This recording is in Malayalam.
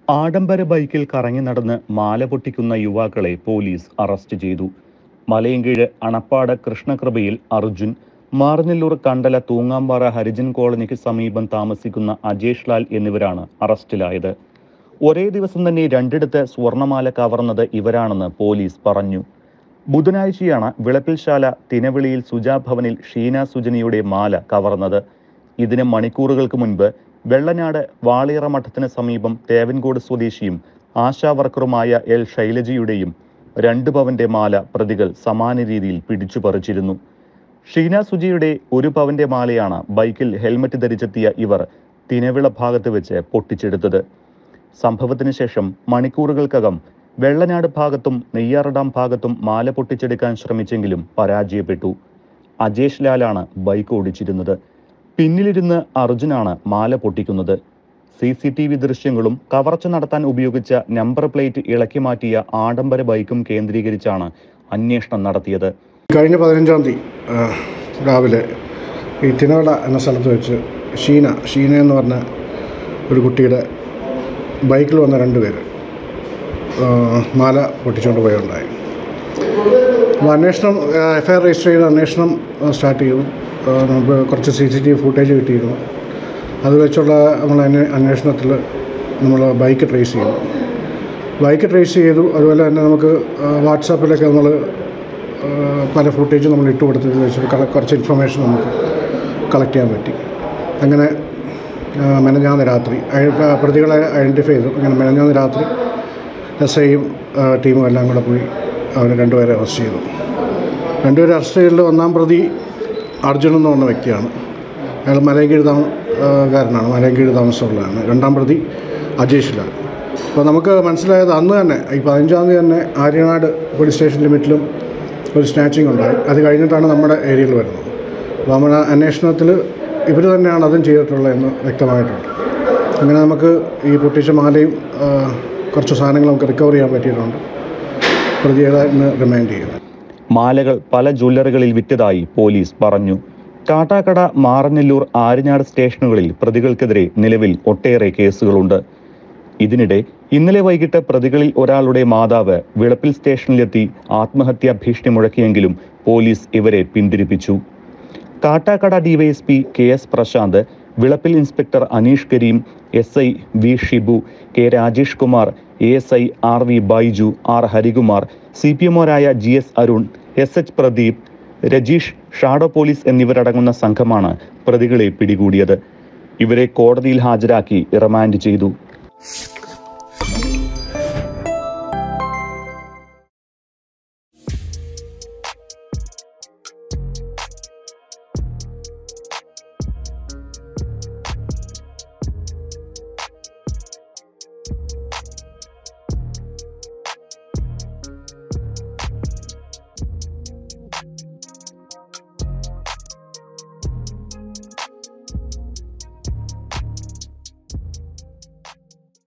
ആഡംബര ബൈക്കിൽ കറങ്ങി നടന്ന് മാല പൊട്ടിക്കുന്ന യുവാക്കളെ പോലീസ് അറസ്റ്റ് ചെയ്തു മലയങ്കീഴ് അണപ്പാട് കൃഷ്ണകൃപയിൽ അർജുൻ മാർനെല്ലൂർ കണ്ടല തൂങ്ങാമ്പാറ ഹരിജൻ കോളനിക്ക് സമീപം താമസിക്കുന്ന അജേഷ് ലാൽ എന്നിവരാണ് അറസ്റ്റിലായത് ഒരേ ദിവസം തന്നെ രണ്ടിടത്ത് സ്വർണമാല കവർന്നത് ഇവരാണെന്ന് പോലീസ് പറഞ്ഞു ബുധനാഴ്ചയാണ് വിളപ്പിൽശാല തിനവിളിയിൽ സുജാ ഭവനിൽ ഷീന സുജനിയുടെ മാല കവർന്നത് ഇതിന് മണിക്കൂറുകൾക്ക് മുൻപ് വെള്ളനാട് വാളിയറ മഠത്തിന് സമീപം തേവൻകോട് സ്വദേശിയും ആശാ വർക്കറുമായ എൽ ശൈലജയുടെയും രണ്ട് പവന്റെ മാല പ്രതികൾ സമാന രീതിയിൽ പിടിച്ചു പറിച്ചിരുന്നു ഷീന സുജിയുടെ ഒരു പവന്റെ മാലയാണ് ബൈക്കിൽ ഹെൽമറ്റ് ധരിച്ചെത്തിയ ഇവർ തിനവിള ഭാഗത്ത് വെച്ച് പൊട്ടിച്ചെടുത്തത് സംഭവത്തിന് ശേഷം മണിക്കൂറുകൾക്കകം വെള്ളനാട് ഭാഗത്തും നെയ്യാർ ഡാം ഭാഗത്തും മാല പൊട്ടിച്ചെടുക്കാൻ ശ്രമിച്ചെങ്കിലും പരാജയപ്പെട്ടു അജേഷ് ലാലാണ് ബൈക്ക് ഓടിച്ചിരുന്നത് പിന്നിലിരുന്ന് അർജുനാണ് മാല പൊട്ടിക്കുന്നത് സി സി ടി വി ദൃശ്യങ്ങളും കവർച്ച നടത്താൻ ഉപയോഗിച്ച നമ്പർ പ്ലേറ്റ് ഇളക്കി മാറ്റിയ ആഡംബര ബൈക്കും കേന്ദ്രീകരിച്ചാണ് അന്വേഷണം നടത്തിയത് കഴിഞ്ഞ പതിനഞ്ചാം തീയതി ആ, രാവിലെ ഈ തിനവള എന്ന സ്ഥലത്ത് വെച്ച് ഷീന ഷീന എന്ന് പറഞ്ഞ ഒരു കുട്ടിയുടെ ബൈക്കിൽ വന്ന രണ്ട് പേര് ആ, മാല പൊട്ടിച്ചുകൊണ്ട് പോയുണ്ടായി അപ്പോൾ അന്വേഷണം എഫ് ഐ ആർ രജിസ്റ്റർ ചെയ്ത് അന്വേഷണം ആ, സ്റ്റാർട്ട് ചെയ്തു ആ, നമുക്ക് കുറച്ച് C C T V footage കിട്ടിയിരുന്നു അത് വെച്ചുള്ള നമ്മൾ അന്വേഷണത്തിൽ നമ്മൾ ബൈക്ക് ട്രേസ് ചെയ്തു ബൈക്ക് ട്രേസ് ചെയ്തു അതുപോലെ തന്നെ നമുക്ക് ആ, വാട്സാപ്പിലൊക്കെ നമ്മൾ ആ, പല ഫുട്ടേജ് നമ്മൾ ഇട്ട് കൊടുത്തതിൽ വെച്ചിട്ട് കള- കുറച്ച് ഇൻഫർമേഷൻ നമുക്ക് കളക്ട് ചെയ്യാൻ പറ്റി അങ്ങനെ ആ, മെനഞ്ഞാന്ന് രാത്രി ഐ- ആ, പ്രതികളെ ഐഡൻറ്റിഫൈ ചെയ്തു അങ്ങനെ മെനഞ്ഞാന്ന് രാത്രി എസ് ഐയും ടീമും എല്ലാം കൂടെ പോയി അവർ രണ്ടുപേരെ അറസ്റ്റ് ചെയ്തു രണ്ടുപേരെ അറസ്റ്റ് ചെയ്തതിൽ ഒന്നാം പ്രതി അർജുൻ എന്ന് പറഞ്ഞ വ്യക്തിയാണ് അയാൾ മലയങ്കീഴ് താമ ആ, കാരനാണ് മലയങ്കീഴ് താമസമുള്ളതാണ് രണ്ടാം പ്രതി അജേഷ് ലാൽ അപ്പോൾ നമുക്ക് മനസ്സിലായത് അന്ന് തന്നെ ഈ പതിനഞ്ചാം തീയതി തന്നെ ആര്യനാട് പോലീസ് സ്റ്റേഷൻ ലിമിറ്റിലും ഒരു സ്നാച്ചിങ് ഉണ്ടായി അത് കഴിഞ്ഞിട്ടാണ് നമ്മുടെ ഏരിയയിൽ വരുന്നത് അപ്പോൾ നമ്മുടെ അന്വേഷണത്തിൽ ഇവർ തന്നെയാണ് അതും ചെയ്തിട്ടുള്ളത് എന്ന് വ്യക്തമായിട്ടുണ്ട് അങ്ങനെ നമുക്ക് ഈ പൊട്ടിച്ച മാലയും ആ, കുറച്ച് സാധനങ്ങൾ നമുക്ക് റിക്കവർ ചെയ്യാൻ പറ്റിയിട്ടുണ്ട് പ്രതികളെ ഇന്ന് റിമൈൻഡ് ചെയ്യുന്നു മാലകൾ പല ജ്വല്ലറികളിൽ വിറ്റതായി പോലീസ് പറഞ്ഞു കാട്ടാക്കട മാറനെല്ലൂർ ആര്യനാട് സ്റ്റേഷനുകളിൽ പ്രതികൾക്കെതിരെ നിലവിൽ ഒട്ടേറെ കേസുകളുണ്ട് ഇതിനിടെ ഇന്നലെ വൈകിട്ട് പ്രതികളിൽ ഒരാളുടെ മാതാവ് വിളപ്പിൽ സ്റ്റേഷനിലെത്തി ആത്മഹത്യാ ഭീഷണി മുഴക്കിയെങ്കിലും പോലീസ് ഇവരെ പിന്തിരിപ്പിച്ചു Kattakkada DYSP K S Prashanth Vilappil inspector Aneesh Kareem S I V Shibu K Rajesh Kumar A S I R V Baiju R Harikumar C P എമാരായ G S Arun S H Pradeep Rajeesh shadow police എന്നിവരടങ്ങുന്ന സംഘമാണ് പ്രതികളെ പിടികൂടിയത് ഇവരെ കോടതിയിൽ ഹാജരാക്കി റിമാൻഡ് ചെയ്തു